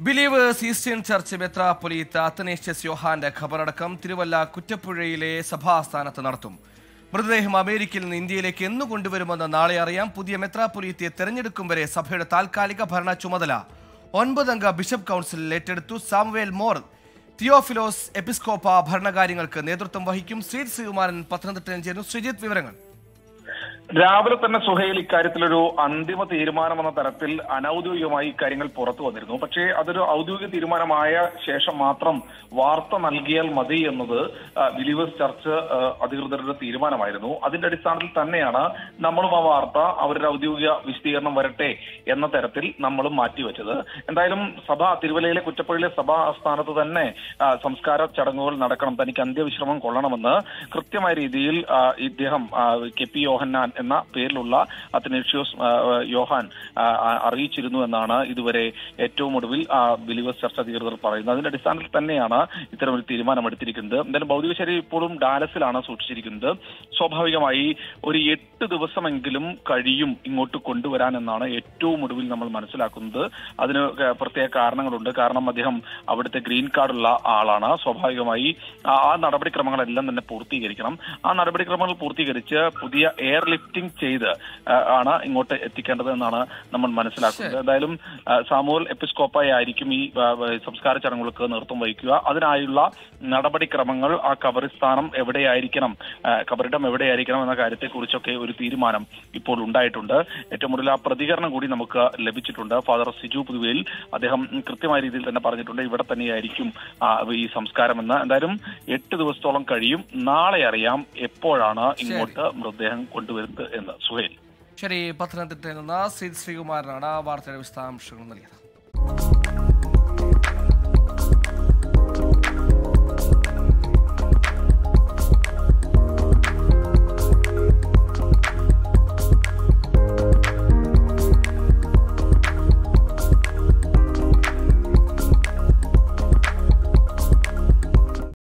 believers eastern church മെത്രാപൊലീത്ത അത്തനേഷ്യസ് യോഹാന്റെ ഖബറടക്കം തിരുവല്ല കുറ്റപ്പുഴയിലെ സഭാസ്ഥാനത്ത് നടത്തും മൃതദേഹം അമേരിക്കയിൽ നിന്ന് ഇന്ത്യയിലേക്ക് എന്നു കൊണ്ടുവരുമെന്ന് നാളെ അറിയാം പുതിയ മെത്രാപൊലീത്തയെ തെരഞ്ഞെടുക്കും വരെ സഭയുടെ താൽക്കാലിക ഭരണ ചുമതല ഒൻപതംഗ ബിഷപ്പ് കൗൺസിൽ ഏറ്റെടുത്തു സാമുവേൽ മോർ തിയോഫിലോസ് എപ്പിസ്കോപ്പ ഭരണകാര്യങ്ങൾക്ക് നേതൃത്വം വഹിക്കും ശ്രീജിത് ശ്രീകുമാരൻ പത്തനംതിട്ടയിൽ ചേരുന്നു ശ്രീജിത്ത് വിവരങ്ങൾ രാവിലെ തന്നെ സുഹൈൽ ഇക്കാര്യത്തിലൊരു അന്തിമ തീരുമാനമെന്ന തരത്തിൽ അനൌദ്യോഗികമായി ഇക്കാര്യങ്ങൾ പുറത്തു വന്നിരുന്നു പക്ഷേ അതൊരു ഔദ്യോഗിക തീരുമാനമായ ശേഷം മാത്രം വാർത്ത നൽകിയാൽ മതി എന്നത് ആ, ബിലീവേഴ്സ് ചർച്ച് ആ, അധികൃതരുടെ തീരുമാനമായിരുന്നു അതിന്റെ അടിസ്ഥാനത്തിൽ തന്നെയാണ് നമ്മളും ആ വാർത്ത അവരുടെ ഔദ്യോഗിക വിശദീകരണം വരട്ടെ എന്ന തരത്തിൽ നമ്മളും മാറ്റിവെച്ചത് എന്തായാലും സഭ തിരുവല്ലയിലെ കുറ്റപ്പള്ളിയിലെ സഭാ ആസ്ഥാനത്ത് തന്നെ ആ, സംസ്കാര ചടങ്ങുകൾ നടക്കണം തനിക്ക് അന്ത്യവിശ്രമം കൊള്ളണമെന്ന് കൃത്യമായ രീതിയിൽ ആ, ഇദ്ദേഹം ആ, കെ പി യോഹന്നാൻ എന്ന പേരിലുള്ള അത്തനേഷ്യോസ് ആ, യോഹാൻ ആ, ആ, അറിയിച്ചിരുന്നു എന്നാണ് ഇതുവരെ ഏറ്റവും ഒടുവിൽ ആ, ബിലീവേഴ്സ് ചർച്ച അധികൃതർ പറയുന്നത് അതിന്റെ അടിസ്ഥാനത്തിൽ തന്നെയാണ് ഇത്തരമൊരു തീരുമാനമെടുത്തിരിക്കുന്നത് എന്തായാലും ഭൗതിക ശരീരം ഇപ്പോഴും ഡാലസിലാണ് സൂക്ഷിച്ചിരിക്കുന്നത് സ്വാഭാവികമായി ഒരു എട്ട് ദിവസമെങ്കിലും കഴിയും ഇങ്ങോട്ട് കൊണ്ടുവരാൻ എന്നാണ് ഏറ്റവും ഒടുവിൽ നമ്മൾ മനസ്സിലാക്കുന്നത് അതിന് ക- പ്രത്യേക കാരണങ്ങളുണ്ട് കാരണം അദ്ദേഹം അവിടുത്തെ ഗ്രീൻ കാർഡുള്ള ആളാണ് സ്വാഭാവികമായി ആ ആ നടപടിക്രമങ്ങളെല്ലാം തന്നെ പൂർത്തീകരിക്കണം ആ നടപടിക്രമങ്ങൾ പൂർത്തീകരിച്ച് പുതിയ എയർ ലിഫ്റ്റിംഗ് ചെയ്ത് ആ, ആണ് ഇങ്ങോട്ട് എത്തിക്കേണ്ടത് എന്നാണ് നമ്മൾ മനസ്സിലാക്കുന്നത് എന്തായാലും ആ, സാമുവൽ എപ്പിസ്കോപ്പായി ആയിരിക്കും ഈ ആ, സംസ്കാര ചടങ്ങുകൾക്ക് നേതൃത്വം വഹിക്കുക അതിനായുള്ള നടപടിക്രമങ്ങൾ ആ കബറിസ്ഥാനം എവിടെയായിരിക്കണം ആ, കബറിടം എവിടെയായിരിക്കണം എന്ന കാര്യത്തെക്കുറിച്ചൊക്കെ ഒരു തീരുമാനം ഇപ്പോൾ ഉണ്ടായിട്ടുണ്ട് ഏറ്റവും കൂടുതൽ ആ പ്രതികരണം കൂടി നമുക്ക് ലഭിച്ചിട്ടുണ്ട് ഫാദർ സിജു പുതുവേൽ അദ്ദേഹം കൃത്യമായ രീതിയിൽ തന്നെ പറഞ്ഞിട്ടുണ്ട് ഇവിടെ തന്നെയായിരിക്കും ആ, ഈ സംസ്കാരം എന്ന് എന്തായാലും എട്ട് ദിവസത്തോളം കഴിയും നാളെ അറിയാം എപ്പോഴാണ് ഇങ്ങോട്ട് മൃതദേഹം കൊണ്ടുവരുന്നത് എന്ന് സുഹേൽ ശരി പത്തനംതിട്ടയിൽ നിന്ന് ശ്രീജിത് ശ്രീകുമാരനാണ് ആ വാർത്തയുടെ വിശദാംശങ്ങൾ നൽകിയത്